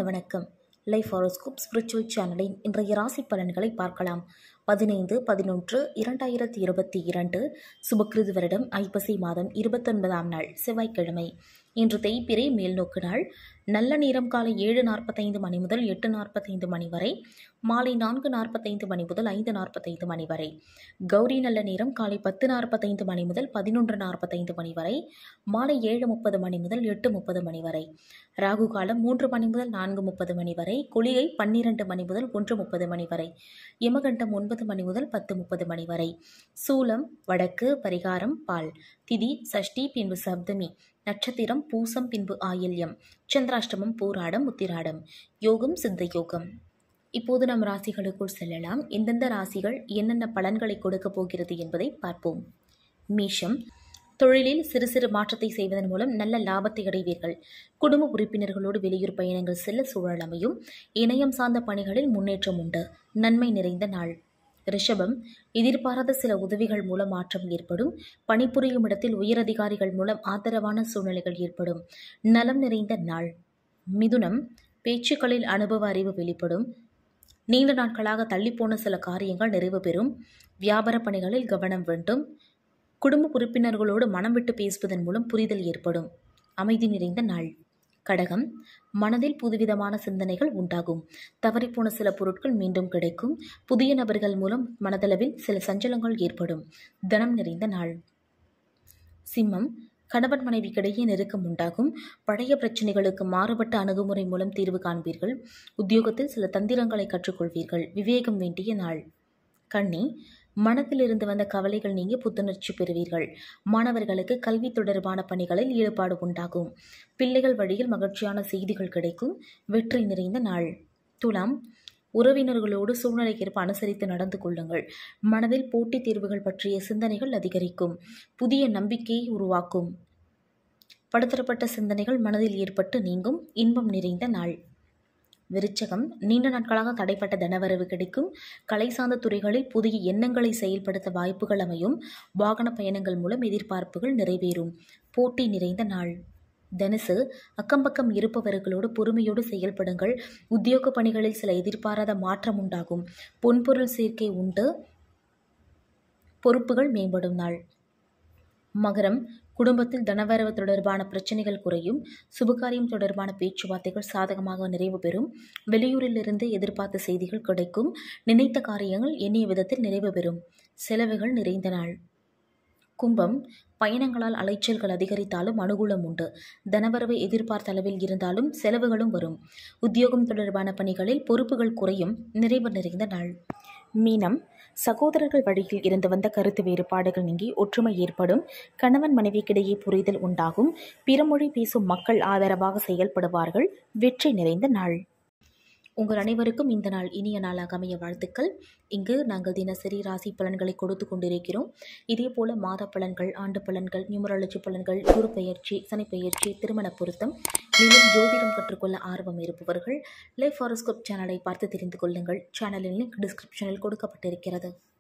அன்பார்ந்த வணக்கம் life horoscope spiritual சேனலின் இன்றைய ராசி பலன்களை பார்க்கலாம் பதினைந்து பதினொன்று இரண்டாயிரத்தி இருபத்தி இரண்டு சுபக்கிருது வருடம் ஐப்பசி மாதம் இருபத்தொன்பதாம் நாள் செவ்வாய்க்கிழமை இன்று தேய்பிரை மேல்நோக்கு நாள் நல்ல நேரம் காலை ஏழு நாற்பத்தைந்து மணி முதல் எட்டு நாற்பத்தைந்து மணி வரை மாலை நான்கு நாற்பத்தைந்து மணி முதல் ஐந்து நாற்பத்தைந்து மணி வரை கௌரி நல்ல நேரம் காலை பத்து நாற்பத்தைந்து மணி முதல் பதினொன்று நாற்பத்தைந்து மணி வரை மாலை ஏழு முப்பது மணி முதல் எட்டு முப்பது மணி வரை ராகு காலம் மூன்று மணி முதல் நான்கு முப்பது மணி வரை குளிகை பன்னிரண்டு மணி முதல் ஒன்று முப்பது மணி வரை யமகண்டம் ஒன்பது மணி முதல் பத்து முப்பது மணி வரை சூலம் வடக்கு பரிகாரம் பால் திதி சஷ்டி பின்பு சப்தமி நட்சத்திரம் பூசம் பின்பு ஆயில்யம் சந்திராஷ்டமம் பூராடம் உத்திராடம் யோகம் சித்த யோகம் இப்போது நம் ராசிகளுக்குள் செல்லலாம் எந்தெந்த ராசிகள் என்னென்ன பலன்களை கொடுக்க போகிறது என்பதை பார்ப்போம் மேஷம் தொழிலில் சிறு சிறு மாற்றத்தை செய்வதன் மூலம் நல்ல லாபத்தை அடைவீர்கள் குடும்ப உறுப்பினர்களோடு வெளியூர் பயணங்கள் செல்ல சூழல் அமையும் இணையம் சார்ந்த பணிகளில் முன்னேற்றம் உண்டு நன்மை நிறைந்த நாள் ரிஷபம் எதிர்பாராத சில உதவிகள் மூலம் மாற்றம் ஏற்படும் பணிபுரியும் இடத்தில் உயரதிகாரிகள் மூலம் ஆதரவான சூழ்நிலைகள் ஏற்படும் நலம் நிறைந்த நாள் மிதுனம் பேச்சுக்களில் அனுபவ அறிவு வெளிப்படும் நீண்ட நாட்களாக தள்ளிப்போன சில காரியங்கள் நிறைவு பெறும் வியாபார பணிகளில் கவனம் வேண்டும் குடும்ப உறுப்பினர்களோடு மனம் விட்டு பேசுவதன் மூலம் புரிதல் ஏற்படும் அமைதி நிறைந்த நாள் கடகம் மனதில் புதுவிதமான சிந்தனைகள் உண்டாகும் தவறிப்போன சில பொருட்கள் மீண்டும் கிடைக்கும் புதிய நபர்கள் மூலம் மனதளவில் சில சஞ்சலங்கள் ஏற்படும் தனம் நிறைந்த நாள் சிம்மம் கணவன் மனைவிக்கிடையே நெருக்கம் உண்டாகும் பழைய பிரச்சனைகளுக்கு மாறுபட்ட அணுகுமுறை மூலம் தீர்வு காண்பீர்கள் உத்தியோகத்தில் சில தந்திரங்களை கற்றுக்கொள்வீர்கள் விவேகம் வேண்டிய நாள் கண்ணி மனத்தில் இருந்து வந்த கவலைகள் நீங்கி புத்துணர்ச்சி பெறுவீர்கள் மாணவர்களுக்கு கல்வி தொடர்பான பணிகளில் ஈடுபாடு உண்டாகும் பிள்ளைகள் வழியில் மகிழ்ச்சியான செய்திகள் கிடைக்கும் வெற்றி நிறைந்த நாள் துலாம் உறவினர்களோடு சூழ்நிலைக்கேற்ப அனுசரித்து நடந்து கொள்ளுங்கள் மனதில் போட்டித் தேர்வுகள் பற்றிய சிந்தனைகள் அதிகரிக்கும் புதிய நம்பிக்கையை உருவாக்கும் படுத்தரப்பட்ட சிந்தனைகள் மனதில் ஏற்பட்டு நீங்கும் இன்பம் நிறைந்த நாள் விருச்சகம் நீண்ட நாட்களாக தடைப்பட்ட தனவரவு கிடைக்கும் கலை சார்ந்த துறைகளில் புதிய எண்ணங்களை செயல்படுத்த வாய்ப்புகள் அமையும் வாகன பயணங்கள் மூலம் எதிர்பார்ப்புகள் நிறைவேறும் போட்டி நிறைந்த நாள் தனுசு அக்கம்பக்கம் இருப்பவர்களோடு பொறுமையோடு செயல்படுங்கள் உத்தியோக பணிகளில் சில எதிர்பாராத மாற்றம் உண்டாகும் பொன்பொருள் சேர்க்கை உண்டு பொறுப்புகள் மேம்படும் நாள் மகரம் குடும்பத்தில் தனவரவு தொடர்பான பிரச்சனைகள் குறையும் சுபகாரியம் தொடர்பான பேச்சுவார்த்தைகள் சாதகமாக நிறைவு பெறும் வெளியூரிலிருந்து எதிர்பார்த்த செய்திகள் கிடைக்கும் நினைத்த காரியங்கள் எண்ணிய விதத்தில் நிறைவு பெறும் செலவுகள் நிறைந்த நாள் கும்பம் பயணங்களால் அலைச்சல்கள் அதிகரித்தாலும் அனுகூலம் உண்டு தனவரவு எதிர்பார்த்த அளவில் இருந்தாலும் செலவுகளும் வரும் உத்தியோகம் தொடர்பான பணிகளில் பொறுப்புகள் குறையும் நிறைவு நிறைந்த நாள் மீனம் சகோதரர்கள் வழியில் இருந்து வந்த கருத்து வேறுபாடுகள் நீங்கி ஒற்றுமை ஏற்படும் கணவன் மனைவிக்கிடையே புரிதல் உண்டாகும் பிறமொழி பேசும் மக்கள் ஆதரவாக செயல்படுவார்கள் வெற்றி நிறைந்த நாள் உங்கள் அனைவருக்கும் இந்த நாள் இனிய நாளாக அமைய வாழ்த்துக்கள் இங்கு நாங்கள் தினசரி ராசி பலன்களை கொடுத்து கொண்டிருக்கிறோம் இதே போல மாத பலன்கள் ஆண்டு பலன்கள் நியூமராலஜி பலன்கள் குரு பெயர்ச்சி சனி பெயர்ச்சி திருமண பொருத்தம் மேலும் ஜோதிடம் கற்றுக்கொள்ள ஆர்வம் இருப்பவர்கள் லைஃப் ஹாரோஸ்கோப் சேனலை பார்த்து தெரிந்து கொள்ளுங்கள் சேனலின் லிங்க் டிஸ்கிரிப்ஷனில் கொடுக்கப்பட்டிருக்கிறது